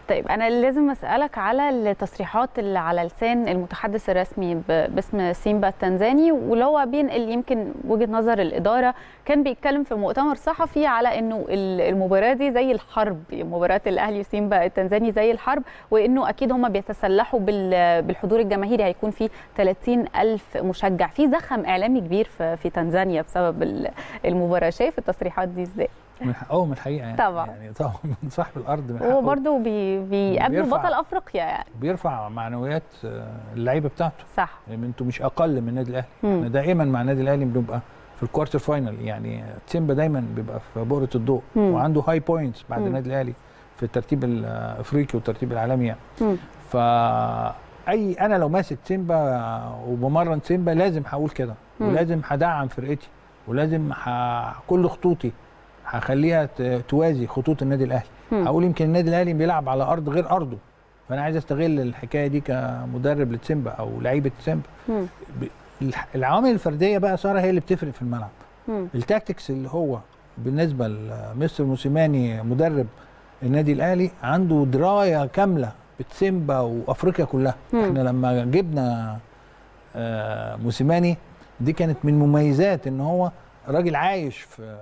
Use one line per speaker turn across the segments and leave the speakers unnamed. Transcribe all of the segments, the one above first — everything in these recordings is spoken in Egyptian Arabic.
طيب انا لازم اسالك على التصريحات اللي على لسان المتحدث الرسمي ب- باسم سيمبا التنزاني واللي هو بينقل يمكن وجهه نظر الاداره كان بيتكلم في مؤتمر صحفي على انه ال- المباراه دي زي الحرب مباراه الاهلي وسيمبا التنزاني زي الحرب وانه اكيد هم بيتسلحوا بال- بالحضور الجماهيري هيكون في 30 الف مشجع في زخم اعلامي كبير في في تنزانيا بسبب ال- المباراه شايف التصريحات دي ازاي
من حقهم الحقيقه يعني
طبعاً.
يعني طبعا من صاحب الارض من
هو
حقه
برضه بي بيقابلوا
بيرفع.
بطل افريقيا يعني
بيرفع معنويات آه، اللعيبه بتاعته
صح
يعني انتوا مش اقل من النادي الاهلي
مم.
احنا دائما مع النادي الاهلي بنبقى في الكوارتر فاينل يعني تيمبا دايما بيبقى في بؤره الضوء
مم.
وعنده هاي بوينتس بعد
مم.
النادي الاهلي في الترتيب الافريقي والترتيب العالمي يعني
مم.
ف اي انا لو ماسك سيمبا وبمرن سيمبا لازم هقول كده
مم.
ولازم هدعم فرقتي ولازم ح... كل خطوطي هخليها ت- توازي خطوط النادي الاهلي
مم.
هقول يمكن النادي الاهلي بيلعب على ارض غير ارضه فانا عايز استغل الحكايه دي كمدرب لتسيمبا او لعيبه سيمبا
مم.
ب- الح- العوامل الفرديه بقى ساره هي اللي بتفرق في الملعب
مم.
التاكتكس اللي هو بالنسبه لمستر موسيماني مدرب النادي الاهلي عنده درايه كامله بتسيمبا وافريقيا كلها
مم.
احنا لما جبنا آه، موسيماني دي كانت من مميزات ان هو راجل عايش في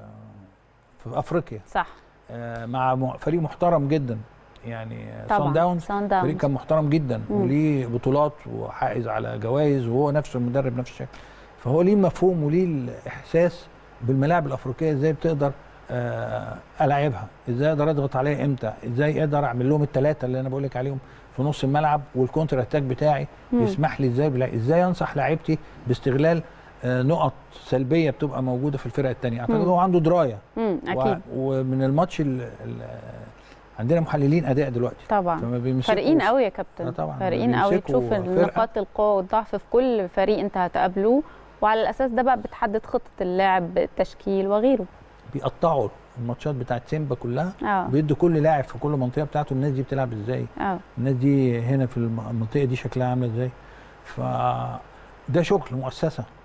في افريقيا
صح
آه، مع م- فريق محترم جدا يعني
طبعا
سان داونز
سان
فريق
داونز
كان محترم جدا
مم.
وليه بطولات وحائز على جوائز وهو نفسه المدرب نفس الشكل فهو ليه مفهوم وليه الاحساس بالملاعب الافريقيه ازاي بتقدر آه، العبها ازاي اقدر اضغط عليها امتى ازاي اقدر اعمل لهم الثلاثه اللي انا بقول لك عليهم في نص الملعب والكونتر اتاك بتاعي
مم.
يسمح لي ازاي بلا... ازاي انصح لاعيبتي باستغلال آه، نقط سلبيه بتبقى موجوده في الفرقه الثانيه اعتقد
مم.
هو عنده درايه
مم.
و...
اكيد
ومن الماتش ال... ال... عندنا محللين اداء دلوقتي
طبعا
فما بيمسكوا
فارقين قوي يا كابتن
آه طبعاً،
فارقين قوي
بيمسكوا
تشوف
فرقة.
نقاط القوه والضعف في كل فريق انت هتقابله وعلى الاساس ده بقى بتحدد خطه اللاعب التشكيل وغيره
بيقطعوا الماتشات بتاعت سيمبا كلها
اه
بيدوا كل لاعب في كل منطقه بتاعته الناس دي بتلعب ازاي
اه
الناس دي هنا في الم- المنطقه دي شكلها عامله ازاي ف ده شغل مؤسسه